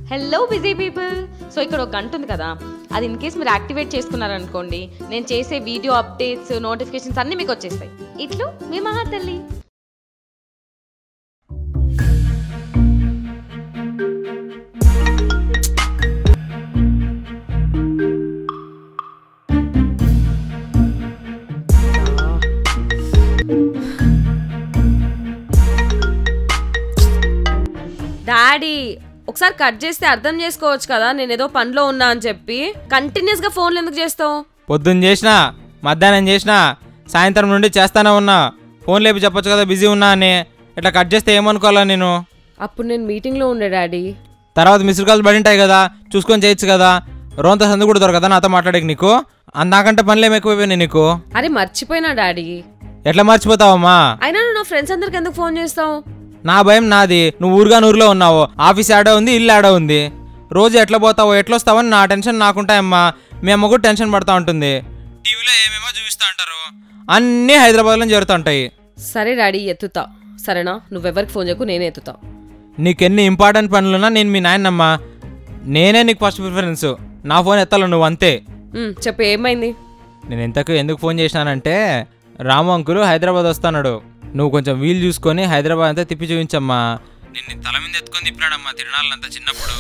hello busy people so ఇక్కడ ఒక గంట ఉంది కదా అది ఇన్ కేస్ మీరు యాక్టివేట్ చేసుకున్నారనుకోండి నేను చేసే వీడియో అప్డేట్స్ నోటిఫికేషన్స్ అన్నీ మీకు వచ్చేస్తాయి ఇట్లు మీ మహాతల్లి డాడీ ఒకసారి కట్ చేస్తే అర్థం చేసుకోవచ్చు కదా నేను ఏదో పనిలో ఉన్నా అని చెప్పి కంటిన్యూస్ గా ఫోన్లు ఎందుకు చేస్తావు పొద్దున్న చేసినా మధ్యాహ్నం చేసినా సాయంత్రం నుండి చేస్తానే ఉన్నా ఫోన్ లేపి చెప్పొచ్చు కదా బిజీ ఉన్నా అని ఇట్లా కట్ చేస్తే ఏమనుకోవాలా నేను అప్పుడు నేను మీటింగ్ లో ఉండే డాడీ తర్వాత మిస్డ్ కాల్స్ పడి ఉంటాయి కదా చూసుకొని చేయొచ్చు కదా రోంత సందు కూడా దొరకదా నాతో మాట్లాడేకి నీకు అందాకంటే పనులేం ఎక్కువైపోయినాయి నీకు అరే మర్చిపోయినా డాడీ ఎట్లా మర్చిపోతావమ్మా అయినా నువ్వు నా ఫ్రెండ్స్ అందరికి ఎందుకు ఫోన్ చేస్తావు నా భయం నాది నువ్వు ఊరుగా ఊర్లో ఉన్నావు ఆఫీస్ ఆడ ఉంది ఇల్లు ఆడ ఉంది రోజు ఎట్లా పోతావో ఎట్లా వస్తావో అని నా టెన్షన్ నాకుంటాయమ్మా మీ అమ్మ కూడా టెన్షన్ పడతా ఉంటుంది టీవీలో ఏమేమో చూపిస్తా అంటారు అన్నీ హైదరాబాద్లో జరుగుతుంటాయి సరే డాడీ ఎత్తుతా సరేనా నువ్వెవరికి ఫోన్ చేయకు నేనే ఎత్తుతా నీకెన్ని ఇంపార్టెంట్ పనులున్నా నేను మీ నాయనమ్మా నేనే నీకు ఫస్ట్ ప్రిఫరెన్స్ నా ఫోన్ ఎత్తాలి నువ్వు అంతే ఉమ్, చెప్పు ఏమైంది నేను ఇంతకు ఎందుకు ఫోన్ చేసినానంటే రాము అంకులు హైదరాబాద్ వస్తున్నాడు నువ్వు కొంచెం వీలు చూసుకొని హైదరాబాద్ అంతా తిప్పి చూపించమ్మా నిన్ను తల మీద ఎత్తుకొని తిప్పినాడమ్మా తిరణాలంతా చిన్నప్పుడు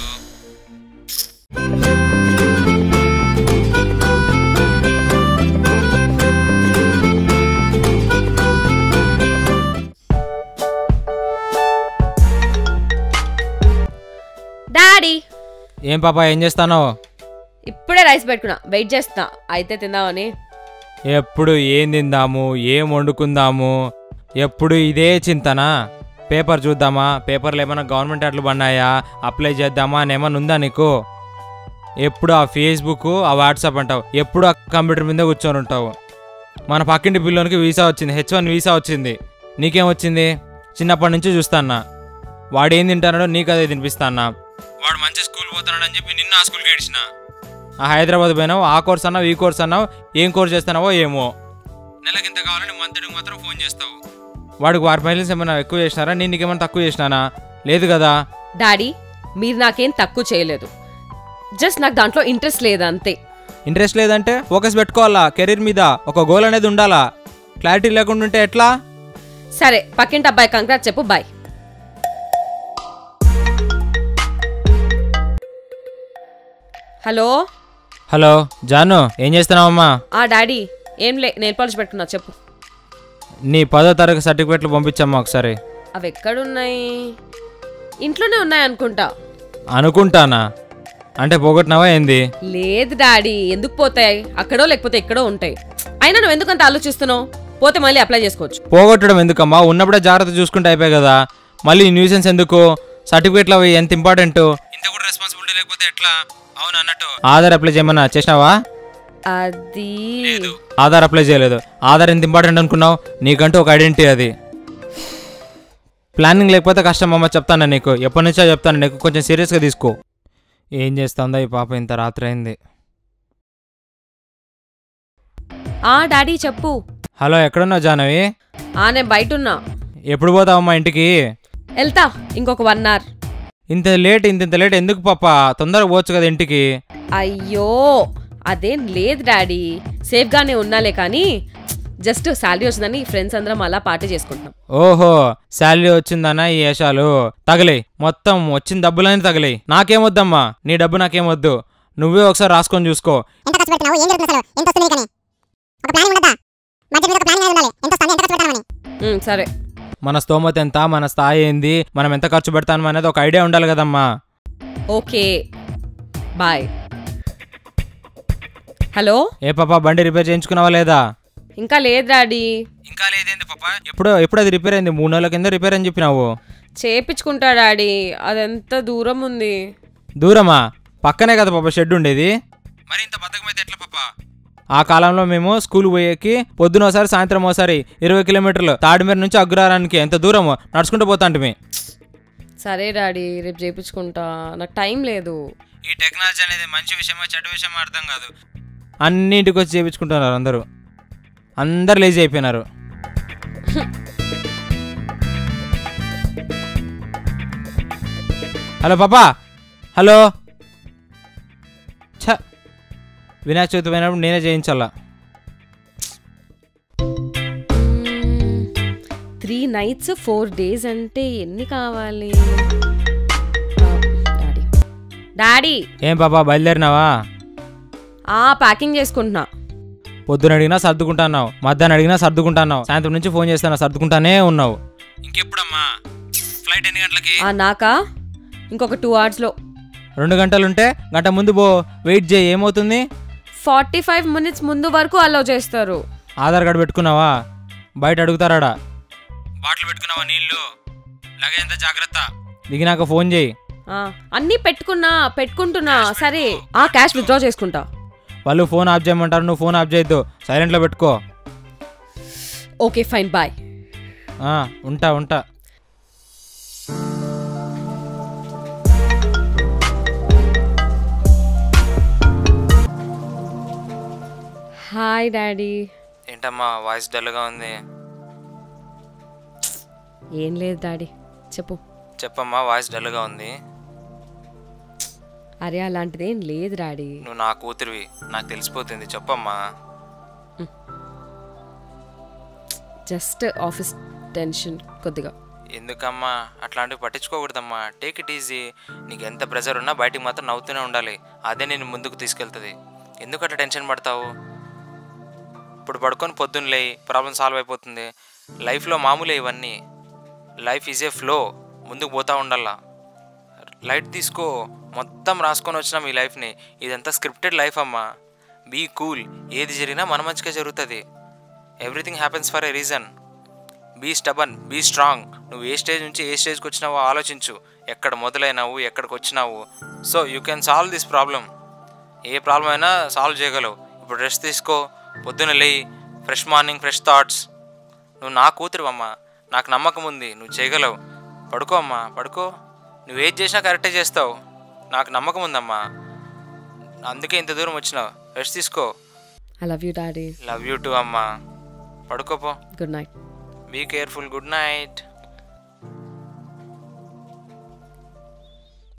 డాడీ ఏం పాపా ఏం చేస్తానో ఇప్పుడే రైస్ పెట్టుకున్నా వెయిట్ చేస్తున్నా అయితే తిందామని ఎప్పుడు ఏం తిందాము ఏం వండుకుందాము ఎప్పుడు ఇదే చింతనా పేపర్ చూద్దామా పేపర్లు ఏమైనా గవర్నమెంట్ అట్లు పడినాయా అప్లై చేద్దామా అని ఏమైనా ఉందా నీకు ఎప్పుడు ఆ ఫేస్బుక్ ఆ వాట్సాప్ అంటావు ఎప్పుడు ఆ కంప్యూటర్ మీద కూర్చొని ఉంటావు మన పక్కింటి పిల్లోనికి వీసా వచ్చింది హెచ్ వన్ వీసా వచ్చింది నీకేం వచ్చింది చిన్నప్పటి నుంచి చూస్తాన్నా వాడు ఏం తింటాడో నీకు అదే తినిపిస్తాన్నా వాడు మంచి స్కూల్ పోతున్నాడని చెప్పి నిన్న ఆ స్కూల్కి ఏడిచిన ఆ హైదరాబాద్ పోయినావు ఆ కోర్స్ అన్నావు ఈ కోర్స్ అన్నావు ఏం కోర్స్ చేస్తున్నావో ఏమో నెలకింత కావాలని మంత్రికి మాత్రం ఫోన్ చేస్తావు వాడికి వారి ఫైనల్స్ ఏమైనా ఎక్కువ చేసినారా నేను నీకేమైనా తక్కువ చేసినానా లేదు కదా డాడీ మీరు నాకేం తక్కువ చేయలేదు జస్ట్ నాకు దాంట్లో ఇంట్రెస్ట్ లేదు అంతే ఇంట్రెస్ట్ లేదంటే ఫోకస్ పెట్టుకోవాలా కెరీర్ మీద ఒక గోల్ అనేది ఉండాలా క్లారిటీ లేకుండా ఉంటే ఎట్లా సరే పక్కింటి అబ్బాయి కంగ్రాట్ చెప్పు బాయ్ హలో హలో జాను ఏం చేస్తున్నావమ్మా ఆ డాడీ ఏం లే నెయిల్ పాలిష్ పెట్టుకున్నా చెప్పు నీ పదో తరగతి సర్టిఫికెట్లు పంపించమ్మా ఒకసారి అవి ఎక్కడున్నాయి ఇంట్లోనే ఉన్నాయి అనుకుంటా అనుకుంటానా అంటే పోగొట్టినావా ఏంది లేదు డాడీ ఎందుకు పోతాయి అక్కడో లేకపోతే ఎక్కడో ఉంటాయి అయినా నువ్వు ఎందుకంత ఆలోచిస్తున్నావు పోతే మళ్ళీ అప్లై చేసుకోవచ్చు పోగొట్టడం ఎందుకమ్మా ఉన్నప్పుడే జాగ్రత్త చూసుకుంటే అయిపోయి కదా మళ్ళీ న్యూసెన్స్ ఎందుకు సర్టిఫికేట్లు అవి ఎంత ఇంపార్టెంట్ ఇంత కూడా రెస్పాన్సిబిలిటీ లేకపోతే ఎట్లా అవును అన్నట్టు ఆధార్ అప్లై చేయమన్నా చేసినావా అది ఆధార్ అప్లై చేయలేదు ఆధార్ ఎంత ఇంపార్టెంట్ అనుకున్నావు నీకంటూ ఒక ఐడెంటిటీ అది ప్లానింగ్ లేకపోతే కష్టం అమ్మ చెప్తాను నీకు ఎప్పటి నుంచో చెప్తాను నీకు కొంచెం సీరియస్గా తీసుకో ఏం చేస్తుందో ఈ పాప ఇంత రాత్రి అయింది ఆ డాడీ చెప్పు హలో ఎక్కడున్నావు జానవి ఆ నేను బయట ఉన్నా ఎప్పుడు పోతావమ్మా ఇంటికి వెళ్తా ఇంకొక వన్ అవర్ ఇంత లేట్ ఇంత ఇంత లేట్ ఎందుకు పాప తొందరగా పోవచ్చు కదా ఇంటికి అయ్యో అదేం లేదు డాడీ సేఫ్గానే ఉన్నాలే కానీ జస్ట్ శాలరీ వచ్చిందని ఫ్రెండ్స్ అందరం అలా పార్టీ చేసుకుంటున్నాం ఓహో శాలరీ వచ్చిందన్నా ఈ వేషాలు తగిలే మొత్తం వచ్చిన డబ్బులన్నీ తగిలే నాకేమొద్దమ్మా నీ డబ్బు నాకేమొద్దు నువ్వే ఒకసారి రాసుకొని చూసుకో ఎంత ఖర్చు పెడుతున్నావు ఏం జరుగుతుంది అసలు ఎంత వస్తుంది నీకని ఒక ప్లానింగ్ ఉండదా బడ్జెట్ మీద ఒక ప్లానింగ్ అనేది ఉండాలి ఎంత వస్తుంది ఎంత ఖర్చు పెడతామని ఉమ్, సరే మన స్తోమత ఎంత మన స్థాయి ఏంది మనం ఎంత ఖర్చు పెడతాం అనేది ఒక ఐడియా ఉండాలి కదమ్మా ఓకే బాయ్ హలో ఏ పాప బండి రిపేర్ చేయించుకున్నావా లేదా ఇంకా లేదు డాడీ ఇంకా లేదేంది పాప ఎప్పుడు ఎప్పుడు అది రిపేర్ అయింది మూడు నెలల కింద రిపేర్ అని చెప్పినావు చేపించుకుంటా డాడీ అదెంత దూరం ఉంది దూరమా పక్కనే కదా పాప షెడ్ ఉండేది మరి ఇంత బద్దకమైతే ఎట్లా పాప ఆ కాలంలో మేము స్కూల్ పోయేకి పొద్దున ఒకసారి సాయంత్రం ఒకసారి ఇరవై కిలోమీటర్లు తాడిమేర నుంచి అగ్రహారానికి ఎంత దూరము నడుచుకుంటూ పోతాంటిమి సరే డాడీ రేపు చేపించుకుంటా నాకు టైం లేదు ఈ టెక్నాలజీ అనేది మంచి విషయమో చెడ్డ విషయమో అర్థం కాదు అన్నింటికి వచ్చి చేయించుకుంటున్నారు అందరూ అందరు లేజీ అయిపోయినారు హలో పాపా హలో ఛ వినాయక చవితి పోయినప్పుడు నేనే చేయించాలా త్రీ నైట్స్ ఫోర్ డేస్ అంటే ఎన్ని కావాలి డాడీ డాడీ ఏం పాపా బయలుదేరినావా ఆ ప్యాకింగ్ చేసుకుంటున్నా పొద్దున అడిగినా సర్దుకుంటున్నావు మధ్యాహ్నం అడిగినా సర్దుకుంటున్నావు సాయంత్రం నుంచి ఫోన్ చేస్తాను సర్దుకుంటానే ఉన్నావు ఇంకెప్పుడమ్మా ఫ్లైట్ ఎన్ని గంటలకి ఆ నాకా ఇంకొక టూ అవర్స్లో రెండు గంటలుంటే గంట ముందు పో వెయిట్ చేయి ఏమవుతుంది ఫార్టీ ఫైవ్ మినిట్స్ ముందు వరకు అలౌ చేస్తారు ఆధార్ కార్డు పెట్టుకున్నావా బయట అడుగుతారాడా బాటిల్ పెట్టుకున్నావా నీళ్ళు లగేజ్ అంతా జాగ్రత్త దిగినాక ఫోన్ చేయి ఆ, అన్నీ పెట్టుకున్నా పెట్టుకుంటున్నా సరే ఆ క్యాష్ విత్డ్రా చేసుకుంటా వాళ్ళు ఫోన్ ఆఫ్ చేయమంటారు నువ్వు ఫోన్ ఆఫ్ చేయొద్దు సైలెంట్లో పెట్టుకో ఓకే ఫైన్ బాయ్ ఆ, ఉంటా ఉంటా హాయ్ డాడీ ఏంటమ్మా వాయిస్ డల్గా ఉంది ఏం లేదు డాడీ చెప్పు చెప్పమ్మా వాయిస్ డల్గా ఉంది అరే అలాంటిదేం లేదు డాడీ నువ్వు నా కూతురివి నాకు తెలిసిపోతుంది చెప్పమ్మా జస్ట్ ఆఫీస్ టెన్షన్ కొద్దిగా ఎందుకమ్మా అట్లాంటివి పట్టించుకోకూడదమ్మా టేక్ ఇట్ ఈజీ నీకు ఎంత ప్రెజర్ ఉన్నా బయటికి మాత్రం నవ్వుతూనే ఉండాలి అదే నేను ముందుకు తీసుకెళ్తుంది ఎందుకు అట్లా టెన్షన్ పడతావు ఇప్పుడు పడుకొని పొద్దున్న లేయి ప్రాబ్లం సాల్వ్ అయిపోతుంది లైఫ్లో మామూలే ఇవన్నీ లైఫ్ ఈజ్ ఏ ఫ్లో ముందుకు పోతా ఉండాలా లైట్ తీసుకో మొత్తం రాసుకొని వచ్చినాం ఈ లైఫ్ని ఇదంతా స్క్రిప్టెడ్ లైఫ్ అమ్మా బీ కూల్ ఏది జరిగినా మన మంచిగా జరుగుతుంది everything happens for a reason be stubborn be strong నువ్వు ఏ స్టేజ్ నుంచి ఏ స్టేజ్కి వచ్చినావో ఆలోచించు ఎక్కడ మొదలైనావు ఎక్కడికి వచ్చినావు so you can solve this problem ఏ ప్రాబ్లం అయినా సాల్వ్ చేయగలవు ఇప్పుడు రెస్ట్ తీసుకో పొద్దున లేయి ఫ్రెష్ మార్నింగ్ ఫ్రెష్ థాట్స్ నువ్వు నా కూతురు అమ్మా నాకు నమ్మకం ఉంది నువ్వు చేయగలవు పడుకో అమ్మా పడుకో నువ్వు ఏది చేసినా కరెక్టే చేస్తావు నాకు నమ్మకం ఉందమ్మా అందుకే ఇంత దూరం వచ్చినావు రెస్ట్ తీసుకో I love you daddy love you too అమ్మా పడుకోపో good night be careful good night